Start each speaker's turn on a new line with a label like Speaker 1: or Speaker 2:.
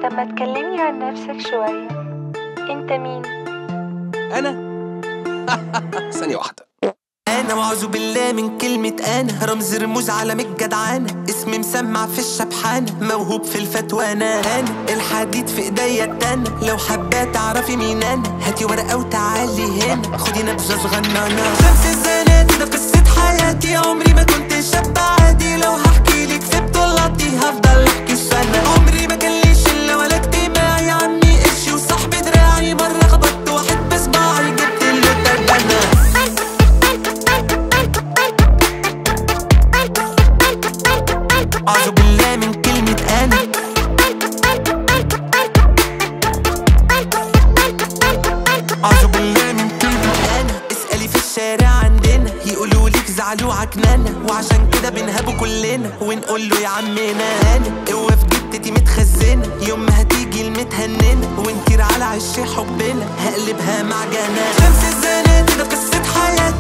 Speaker 1: طب ما تكلمني عن نفسك شوية انت مين؟
Speaker 2: انا ثانيه واحده
Speaker 3: انا واعوذ بالله من كلمة انا رمز رموز علم الجدعانة اسمي مسمع في الشبحانة موهوب في الفتوى انا انا الحديد في ايديا التانة لو حابة تعرفي مين انا هاتي ورقة وتعالي هنا خدي نبذة صغننة شمس الزناتي ده قصة حياتي عمري ما كنت شاب عادي لو هحكي لك في بطولاتي هفضل احكي سنة عمري ما كان لي شلة ولا اجتماعي عمي قرشي وصاحبي دراعي مرة خبطت واحد بصباعي جبت له تربانة أعوذ بالله من كلمة أنا أعوذ بالله من كلمة أنا اسألي في الشارع عندنا يقولوا لك زعلوا عكنانة وعشان كده بنهابه كلنا ونقول له يا عمنا أنا قوة في جبتتي متخزنة يوم ما هتيجي المتهننة ونطير على عش حبنا هقلبها معجنة شمس الزناتي ده قصة حياتي